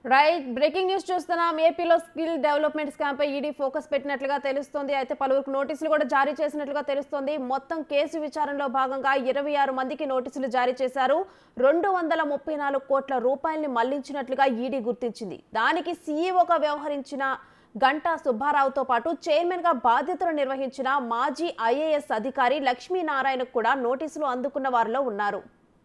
right breaking news చూస్తున్నాం ఏపీలో skill development scam పై ఈడీ ఫోకస్ పెట్టినట్లుగా తెలుస్తోంది అయితే పలువురికి నోటీసులు కూడా జారీ చేసినట్లుగా తెలుస్తోంది మొత్తం కేసు విచారణలో భాగంగా ఇరవై ఆరు మందికి నోటీసులు జారీ చేశారు రెండు వందల ముప్పై నాలుగు కోట్ల రూపాయల్ని మళ్లించినట్లుగా ఈడీ గుర్తించింది దానికి సీఈఓగా వ్యవహరించిన గంటా సుబ్బారావుతో పాటు చైర్మన్ గా బాధ్యతలు నిర్వహించిన మాజీ ఐఏఎస్ అధికారి లక్ష్మీనారాయణకు కూడా నోటీసులు అందుకున్న వారిలో ఉన్నారు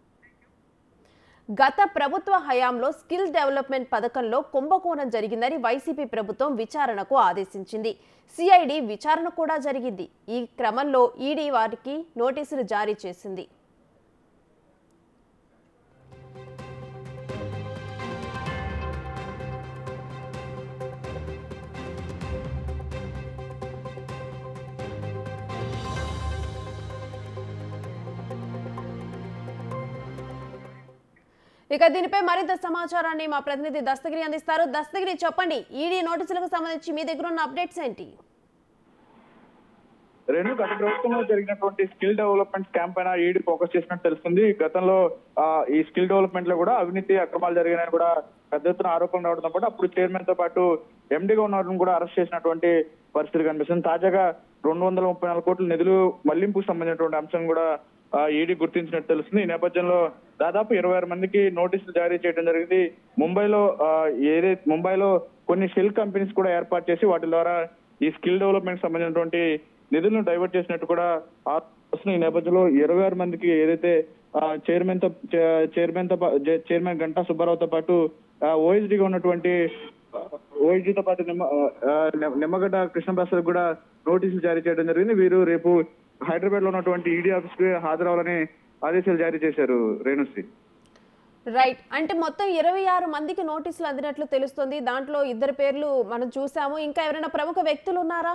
గత ప్రభుత్వ హయాంలో స్కిల్ డెవలప్మెంట్ పథకంలో కుంభకోణం జరిగిందని వైసీపీ ప్రభుత్వం విచారణకు ఆదేశించింది సిఐడి విచారణ కూడా జరిగింది ఈ క్రమంలో ఈడీ వారికి నోటీసులు జారీ చేసింది ఇక దీనిపై మరింత సమాచారాన్ని మా ప్రతినిధి దస్తగిరి అందిస్తారు దస్తగిరి చెప్పండి ఈడీ నోటీసులకు సంబంధించి మీ దగ్గర ఉన్న అప్డేట్స్ ఏంటి రెండు గత ప్రభుత్వంలో జరిగినటువంటి స్కిల్ డెవలప్మెంట్ స్కామ్ పైన ఈడీ ఫోకస్ చేసినట్టు తెలుస్తుంది గతంలో ఆ, ఈ స్కిల్ డెవలప్మెంట్ లో కూడా అవినీతి అక్రమాలు జరిగినాయని కూడా పెద్ద ఎత్తున ఆరోపణలు రావడంతో పాటు అప్పుడు చైర్మన్ తో పాటు ఎండీగా ఉన్న వారిని కూడా అరెస్ట్ చేసినటువంటి పరిస్థితి కనిపిస్తుంది తాజాగా రెండు వందల ముప్పై నాలుగు కోట్ల నిధులు మళ్లింపుకు సంబంధించినటువంటి అంశం కూడా ఈడీ గుర్తించినట్టు తెలుస్తుంది ఈ నేపథ్యంలో దాదాపు ఇరవై ఆరు మందికి నోటీసులు జారీ చేయడం జరిగింది ముంబైలో ఆ, ఏదైతే ముంబైలో కొన్ని షెల్ కంపెనీస్ కూడా ఏర్పాటు చేసి వాటి ద్వారా ఈ స్కిల్ డెవలప్మెంట్ సంబంధించినటువంటి నిధులను డైవర్ట్ చేసినట్టు కూడా వస్తున్న ఈ నేపథ్యంలో ఇరవై ఆరు మందికి ఏదైతే చైర్మన్ తో చైర్మన్ తో పా- జే- చైర్మన్ గంటా సుబ్బారావుతో పాటు ఓఎస్డీ గా ఉన్నటువంటి ఓఎస్డీతో పాటు నిమ్మ ఆ, నిమ్మ- నిమ్మగడ్డ కృష్ణప్రసాద్ కూడా నోటీసులు జారీ చేయడం జరిగింది వీరు రేపు హైదరాబాద్ లో ఉన్నటువంటి ఈడీ ఆఫీస్ కి హాజరవ్వాలని ఆదేశాలు జారీ చేశారు రేణుశ్రీ రైట్ అంటే మొత్తం ఇరవై ఆరు మందికి నోటీసులు అందినట్లు తెలుస్తుంది దాంట్లో ఇద్దరు పేర్లు మనం చూసాము ఇంకా ఎవరైనా ప్రముఖ వ్యక్తులు ఉన్నారా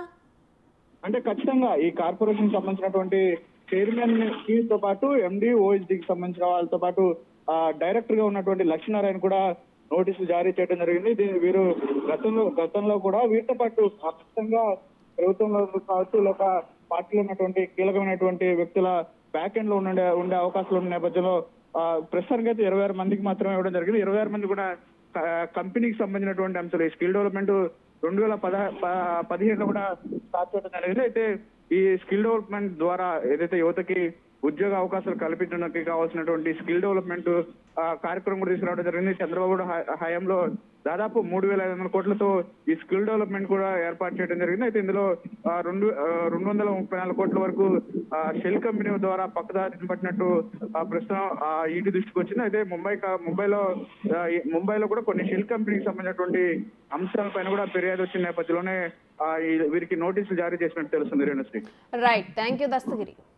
అంటే ఖచ్చితంగా ఈ కార్పొరేషన్ సంబంధించినటువంటి చైర్మన్ కి తో పాటు ఎండి ఓఎస్డికి సంబంధించిన వాళ్ళతో పాటు ఆ, డైరెక్టర్ గా ఉన్నటువంటి లక్ష్మీనారాయణ కూడా నోటీసులు జారీ చేయడం జరిగింది దీని వీరు గతంలో గతంలో కూడా వీరితో పాటు ఖచ్చితంగా ప్రభుత్వంలో కావచ్చు లేక పార్టీలో ఉన్నటువంటి కీలకమైనటువంటి వ్యక్తుల బ్యాక్ ఎండ్ లో ఉండే ఉండే అవకాశాలు ఉన్న నేపథ్యంలో ఆ, ప్రస్తుతానికి అయితే ఇరవై ఆరు మందికి మాత్రమే ఇవ్వడం జరిగింది ఇరవై ఆరు మంది కూడా ఆ, కంపెనీకి సంబంధించినటువంటి అంశాలు ఈ స్కిల్ డెవలప్మెంట్ రెండు వేల పద ప- పదిహేనులో కూడా స్టార్ట్ చేయడం జరిగింది అయితే ఈ స్కిల్ డెవలప్మెంట్ ద్వారా ఏదైతే యువతకి ఉద్యోగ అవకాశాలు కల్పించడానికి కావాల్సినటువంటి స్కిల్ డెవలప్మెంట్ ఆ, కార్యక్రమం కూడా తీసుకురావడం జరిగింది చంద్రబాబు నాయుడు హ- హయాంలో దాదాపు మూడు వేల ఐదు వందల కోట్లతో ఈ స్కిల్ డెవలప్మెంట్ కూడా ఏర్పాటు చేయడం జరిగింది అయితే ఇందులో ఆ, రెండు ఆ, రెండు వందల ముప్పై నాలుగు కోట్ల వరకు ఆ, షెల్ కంపెనీ ద్వారా పక్కదారిని పట్టినట్టు ఆ, ప్రస్తుతం ఆ, ఈడీ దృష్టికి వచ్చింది అయితే ముంబై కా- ముంబైలో ఆ, ఈ ముంబైలో కూడా కొన్ని షెల్ కంపెనీకి సంబంధించినటువంటి అంశాలపైన కూడా ఫిర్యాదు వచ్చిన నేపథ్యంలోనే ఆ, ఈ- వీరికి నోటీసులు జారీ చేసినట్టు తెలుస్తుంది Renushree right thank you Dastagiri